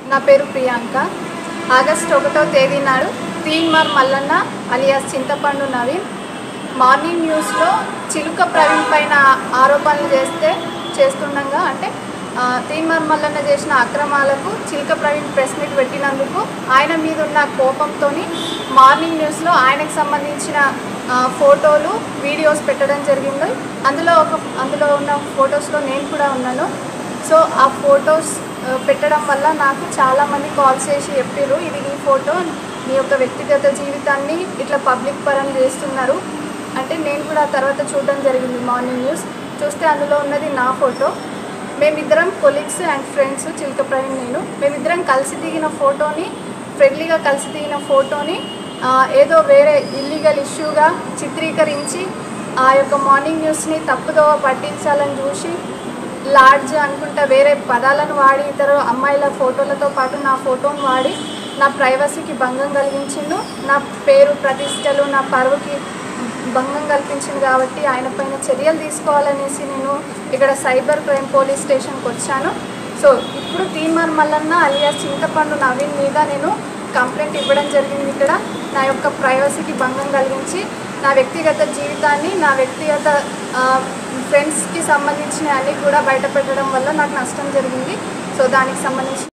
నా పేరు ప్రియాంక ఆగస్ట్ ఒకటో తేదీ నాడు తీన్మార్ మల్లన్న అలియాస్ చింతపండు నవీన్ మార్నింగ్ న్యూస్లో చిలుక ప్రవీణ్ పైన ఆరోపణలు చేస్తే చేస్తుండగా అంటే ఆ, తీన్మార్ మల్లన్న చేసిన అక్రమాలకు చిలుక ప్రవీణ్ ప్రెస్ మీట్ పెట్టినందుకు ఆయన మీద ఉన్న కోపంతో మార్నింగ్ న్యూస్లో ఆయనకు సంబంధించిన ఆ, ఫోటోలు వీడియోస్ పెట్టడం జరిగింది అందులో ఒక అందులో ఉన్న ఫొటోస్లో నేను కూడా ఉన్నాను సో ఆ ఫొటోస్ ఆ, పెట్టడం వల్ల నాకు చాలామంది కాల్ చేసి చెప్పారు ఇది నీ ఫోటో నీ యొక్క వ్యక్తిగత జీవితాన్ని ఇట్లా పబ్లిక్ పరం చేస్తున్నారు అంటే నేను కూడా ఆ తర్వాత చూడడం జరిగింది మార్నింగ్ న్యూస్ చూస్తే అందులో ఉన్నది నా ఫోటో మేమిద్దరం కొలీగ్స్ అండ్ ఫ్రెండ్స్ చిలుక ప్రవీణ్ నేను మేమిద్దరం కలిసి దిగిన ఫోటోని ఫ్రెండ్లీగా కలిసి దిగిన ఫోటోని ఆ, ఏదో వేరే ఇల్లీగల్ ఇష్యూగా చిత్రీకరించి ఆ యొక్క మార్నింగ్ న్యూస్ని తప్పుదోవ పట్టించాలని చూసి లాడ్జ్ అనుకుంటా వేరే పదాలను వాడి ఇతర అమ్మాయిల ఫోటోలతో పాటు నా ఫోటోను వాడి నా ప్రైవసీకి భంగం కలిగించిండు నా పేరు ప్రతిష్టలు నా పరువుకి భంగం కల్పించింది కాబట్టి ఆయన పైన చర్యలు తీసుకోవాలనేసి నేను ఇక్కడ సైబర్ క్రైమ్ పోలీస్ స్టేషన్కి వచ్చాను సో ఇప్పుడు తీన్మార్ మల్లన్న అలియా చింతపండు నవీన్ మీద నేను కంప్లైంట్ ఇవ్వడం జరిగింది ఇక్కడ నా యొక్క ప్రైవసీకి భంగం కలిగించి నా వ్యక్తిగత జీవితాన్ని నా వ్యక్తిగత ఆ, ఫ్రెండ్స్కి సంబంధించిన అన్నీ కూడా బయట పెట్టడం వల్ల నాకు నష్టం జరిగింది సో దానికి సంబంధించి